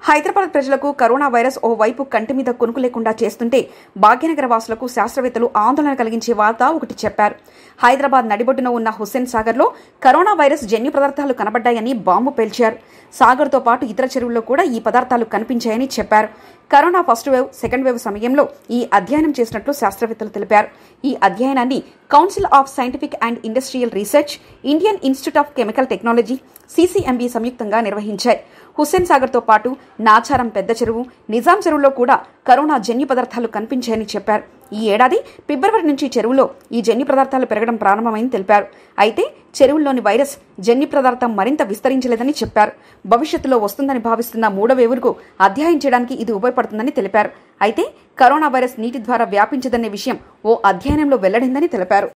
హైదరాబాద్ ప్రజలకు corona virus ఓ వైపు కంటి మీద కొనుకు లేకుండా చేస్తుంటే భాగ్యనగర వాసులకు శాస్త్రవేత్తలు ఆందోళన కలిగించే వార్త ఒకటి చెప్పారు హైదరాబాద్ నడిబొడ్డున ఉన్న హుస్సేన్ సాగర్లో కరోనా వైరస్ జన్యు పదార్థాలు కనబడ్డాయని బాంబు పేల్చారు సాగర్తో పాటు ఇతర చెరువుల్లో కూడా ఈ పదార్థాలు కనిపించాయని చెప్పారు corona first wave second wave సమయంలో ఈ అధ్యయనం చేసినట్లు శాస్త్రవేత్తలు తెలిపారు ఈ అధ్యయనాన్ని council of scientific and industrial research Indian institute of chemical technology CCMB సంయుక్తంగా నిర్వహించాయి హుస్సేన్ సాగర్తో పాటు నాచారం పెద్ద చెరువు నిజాం చెరువులో కూడా కరోనా జన్యు పదార్థాలు కనిపించాయని చెప్పారు ఈ ఏడాది ఫిబ్రవరి నుంచి చెరువులో ఈ జన్యు పదార్థాలు పెరగడం ప్రారంభమైందని తెలిపారు అయితే చెరువుల్లోని వైరస్ జన్యు పదార్థం మరింత విస్తరించలేదని చెప్పారు భవిష్యత్తులో వస్తుందని భావిస్తున్న మూడో వేవుకు అధ్యయనం చేయడానికి ఇది ఉపయోగపడుతుందని తెలిపారు అయితే కరోనా వైరస్ నీటి ద్వారా వ్యాపించదనే విషయం ఓ అధ్యయనంలో వెల్లడిందని తెలిపారు